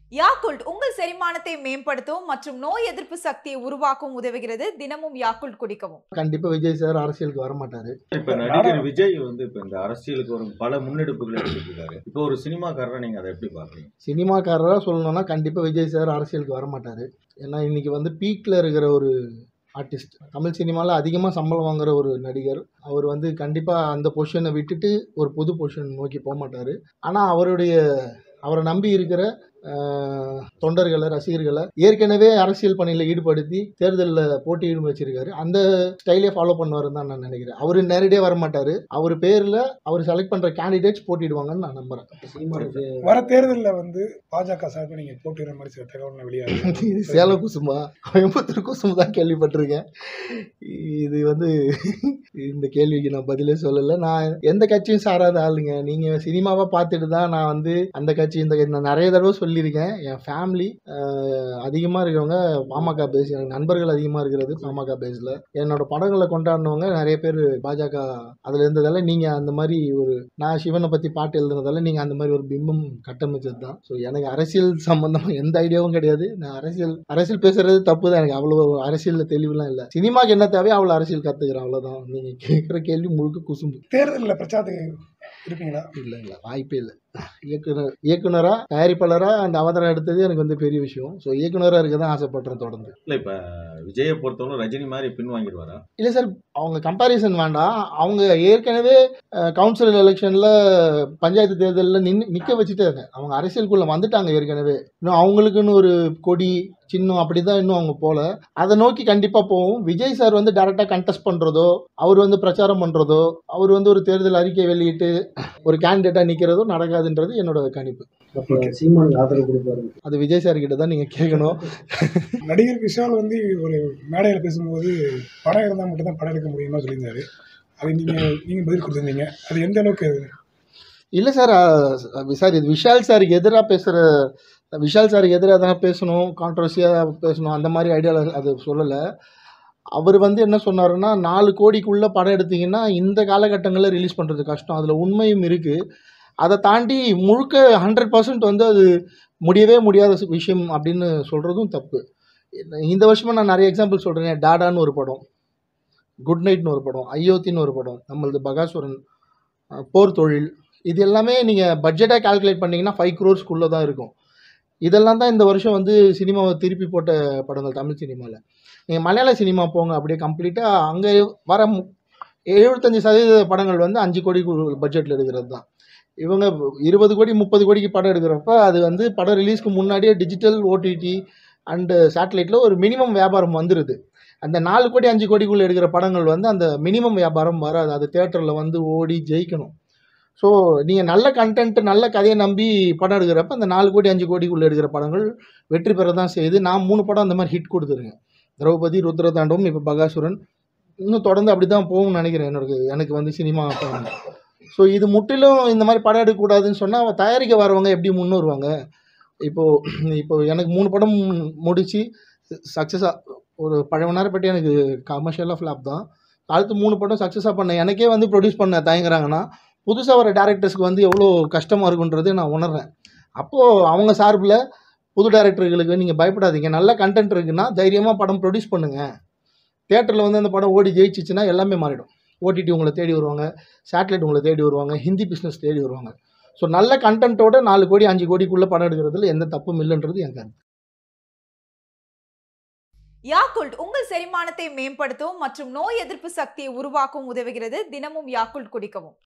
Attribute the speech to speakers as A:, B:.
A: Yakult உங்கள் செரிமானத்தை மேம்படுத்தவும் மற்றும் நோய் எதிர்ப்பு சக்தியை உருவாக்கவும் உதவுகிறது தினமும் யாக்குல்ட் குடிக்கவும்
B: கண்டிப்பா விஜய் சார் அரசியலுக்கு வர மாட்டாரு
C: இப்ப நடிகர் விஜய் வந்து இப்ப இந்த அரசியலுக்கு வரும் பல முன்னெடுப்புகளை எடுத்துட்டு இருக்காரு இப்போ ஒரு சினிமாக்காரரை நீங்க அதை எப்படி பாக்குறீங்க
B: சினிமாக்காரராக சொல்லணும்னா கண்டிப்பா விஜய் சார் அரசியலுக்கு வர மாட்டாரு ஏன்னா இன்னைக்கு வந்து பீக்ல இருக்கிற ஒரு ஆர்டிஸ்ட் தமிழ் சினிமாவில் அதிகமாக சம்பளம் வாங்குற ஒரு நடிகர் அவர் வந்து கண்டிப்பாக அந்த பொசிஷனை விட்டுட்டு ஒரு புது பொசிஷன் நோக்கி போக மாட்டார் ஆனால் அவருடைய அவரை நம்பி இருக்கிற ஆஹ், தொண்டர்களை ரசிகர்களை ஏற்கனவே அரசியல் பணியில் ஈடுபடுத்தி தேர்தலில் போட்டியிடும் வச்சிருக்காரு அந்த ஸ்டைலே ஃபாலோ பண்ணுவாருன்னு தான் நான் நினைக்கிறேன் அவர் நேரடியாக வர மாட்டார் அவர் பேரில் அவர் செலக்ட் பண்ணுற கேண்டிடேட்ஸ் போட்டிடுவாங்கன்னு நான் நம்புகிறேன்
D: வர தேர்தலில் வந்து பாஜக சார்பில் நீங்கள் போட்டிடுற மாதிரி சில தகவல் வெளியாகுது
B: இது சேலம் குசுமா கோயம்புத்தூர் குசும் தான் கேள்விப்பட்டிருக்கேன் இது வந்து இந்த கேள்விக்கு நான் பதிலே சொல்லலை நான் எந்த கட்சியும் சாராத ஆளுங்க நீங்கள் சினிமாவை பார்த்துட்டு தான் நான் வந்து அந்த கட்சி இந்த கட்சி நான் நிறைய தடவை சொல்லியிருக்கேன் என் ஃபேமிலி அதிகமாக இருக்கிறவங்க பாமக பேஸ் எனக்கு நண்பர்கள் அதிகமாக இருக்கிறது பாமக பேஸில் என்னோட படங்களை கொண்டாடினவங்க நிறைய பேர் பாஜக அதில் இருந்ததால நீங்கள் அந்த மாதிரி ஒரு நான் சிவனை பற்றி பாட்டு எழுதுனதால நீங்கள் அந்த மாதிரி ஒரு பிம்பம் கட்டமைச்சது தான் ஸோ எனக்கு அரசியல் சம்மந்தமாக எந்த ஐடியாவும் கிடையாது நான் அரசியல் அரசியல் பேசுறது தப்பு தான் எனக்கு அவ்வளோ அரசியலில் தெளிவுலாம் இல்லை சினிமாக்கு என்ன தேவையோ அவ்வளோ அரசியல் கற்றுக்கிறேன் அவ்வளோதான் நீங்கள் கேட்குற கேள்வி முழுக்க குசும்பு
D: தேர்தலில் பிரச்சாரத்துக்கு இருப்பீங்களா
B: இல்லை இல்லை வாய்ப்பே இல்லை இயக்குனர் இயக்குனராக தயாரிப்பாளராக அந்த அவதாரம் எடுத்தது எனக்கு வந்து பெரிய விஷயம் ஸோ இயக்குனராக இருக்க தான் ஆசைப்படுறேன் தொடர்ந்து
C: இல்ல இப்ப விஜயை பொறுத்தவரை ரஜினி மாதிரி பின் வாங்கிடுவாரா
B: இல்லை சார் அவங்க கம்பாரிசன் வேண்டாம் அவங்க ஏற்கனவே கவுன்சில் எலெக்ஷனில் பஞ்சாயத்து தேர்தலில் நின்று நிற்க வச்சுட்டாங்க அவங்க அரசியலுக்குள்ளே வந்துட்டாங்க ஏற்கனவே இன்னும் அவங்களுக்குன்னு ஒரு கொடி சின்னம் அப்படி தான் இன்னும் அவங்க போகல அதை நோக்கி கண்டிப்பாக போகும் விஜய் சார் வந்து டேரெக்டாக கண்டெஸ்ட் பண்ணுறதோ அவர் வந்து பிரச்சாரம் பண்ணுறதோ அவர் வந்து ஒரு தேர்தல் அறிக்கை வெளியிட்டு ஒரு கேண்டிடேட்டாக நிற்கிறதோ நடக்காதுன்றது என்னோட கணிப்பு
E: சீமானுக்கு ஆதரவு கொடுப்பாரு
B: அது விஜய் சார் கிட்ட தான் நீங்கள் கேட்கணும்
D: நடிகர் விஷால் வந்து ஒரு மேடையில் பேசும்போது படம் இருந்தால் மட்டும்தான் படம் எடுக்க முடியுமா சொல்லியிருந்தாரு அது நீங்கள் நீங்கள் பதில் கொடுத்துருந்தீங்க அது எந்த அளவுக்கு
B: இல்லை சார் சார் இது விஷால் சாருக்கு எதிராக பேசுகிற விஷால் சாருக்கு எதிராக தானே பேசணும் கான்ட்ரவர்சியாக பேசணும் அந்த மாதிரி ஐடியாவில் அது சொல்லலை அவர் வந்து என்ன சொன்னாருன்னா நாலு கோடிக்குள்ளே படம் எடுத்தீங்கன்னா இந்த காலகட்டங்களில் ரிலீஸ் பண்ணுறது கஷ்டம் அதில் உண்மையும் இருக்குது அதை தாண்டி முழுக்க ஹண்ட்ரட் பர்சன்ட் வந்து அது முடியவே முடியாத சு- விஷயம் அப்படின்னு சொல்கிறதும் தப்பு இந்த வருஷமாக நான் நிறைய எக்ஸாம்பிள் சொல்கிறேன் டாடான்னு ஒரு படம் குட் நைட்னு ஒரு படம் அயோத்தின்னு ஒரு படம் நம்மளது பகாசுரன் அஹ், போர் தொழில் இது எல்லாமே நீங்கள் பட்ஜெட்டாக கால்குலேட் பண்ணிங்கன்னா ஃபைவ் க்ரோர்ஸ்க்குள்ளே தான் இருக்கும் இதெல்லாம் தான் இந்த வருஷம் வந்து சினிமாவை திருப்பி போட்ட படங்கள் தமிழ் சினிமாவில் நீங்கள் மலையாள சினிமா போங்க அப்படியே கம்ப்ளீட்டாக அங்கே வர மு- எழுபத்தஞ்சு சதவீத படங்கள் வந்து அஞ்சு கோடி பட்ஜெட்டில் எடுக்கிறது தான் இவங்க இருபது கோடி முப்பது கோடிக்கு படம் எடுக்கிறப்ப அது வந்து படம் ரிலீஸ்க்கு முன்னாடியே டிஜிட்டல் ஓடிடி அண்டு சேட்டலைட்டில் ஒரு மினிமம் வியாபாரம் வந்துடுது அந்த நாலு கோடி அஞ்சு கோடிக்குள்ளே எடுக்கிற படங்கள் வந்து அந்த மினிமம் வியாபாரம் வராது அது தேட்டரில் வந்து ஓடி ஜெயிக்கணும் ஸோ நீங்கள் நல்ல கண்டென்ட் நல்ல கதையை நம்பி படம் எடுக்கிறப்ப அந்த நாலு கோடி அஞ்சு கோடிக்குள்ளே எடுக்கிற படங்கள் வெற்றி பெற தான் செய்யுது நான் மூணு படம் அந்த மாதிரி ஹிட் கொடுத்துருக்கேன் திரௌபதி ருத்ரதாண்டவம் இப்போ பகாசுரன் இன்னும் தொடர்ந்து அப்படி தான் போகும்னு நினைக்கிறேன் எனக்கு எனக்கு வந்து சினிமா ஸோ இது முற்றிலும் இந்த மாதிரி படம் எடுக்கக்கூடாதுன்னு சொன்னால் தயாரிக்க வரவங்க எப்படி முன் வருவாங்க இப்போது இப்போ எனக்கு மூணு படம் முடித்து சக்ஸஸாக ஒரு பழவனாரப்பட்டி எனக்கு கமர்ஷியலாக ஃப்ளாப் தான் அடுத்து மூணு படம் சக்ஸஸாக பண்ண எனக்கே வந்து ப்ரொடியூஸ் பண்ண தயங்குறாங்கன்னா புதுசாக வர டேரக்டர்ஸ்க்கு வந்து எவ்வளோ கஷ்டமாக இருக்குன்றது நான் உணர்றேன் அப்போது அவங்க சார்பில் புது டேரக்டர்களுக்கு நீங்கள் பயப்படாதீங்க நல்ல கண்டென்ட் இருக்குன்னா தைரியமாக படம் ப்ரொடியூஸ் பண்ணுங்கள் தேட்டரில் வந்து அந்த படம் ஓடி ஜெயிச்சிச்சுன்னா எல்லாமே மாறிடும் ஓடிடி உங்களை தேடி வருவாங்க சேட்டலைட் உங்களை தேடி வருவாங்க ஹிந்தி பிஸ்னஸ் தேடி வருவாங்க ஸோ நல்ல கண்டென்ட்டோட நாலு கோடி அஞ்சு கோடிக்குள்ளே படம் எடுக்கிறதுல எந்த தப்பும் இல்லைன்றது என் கருத்து
A: யாக்குல்ட் உங்கள் செரிமானத்தை மேம்படுத்தவும் மற்றும் நோய் எதிர்ப்பு சக்தியை உருவாக்கவும் உதவுகிறது தினமும் யாக்குல்ட் குடிக்கவும்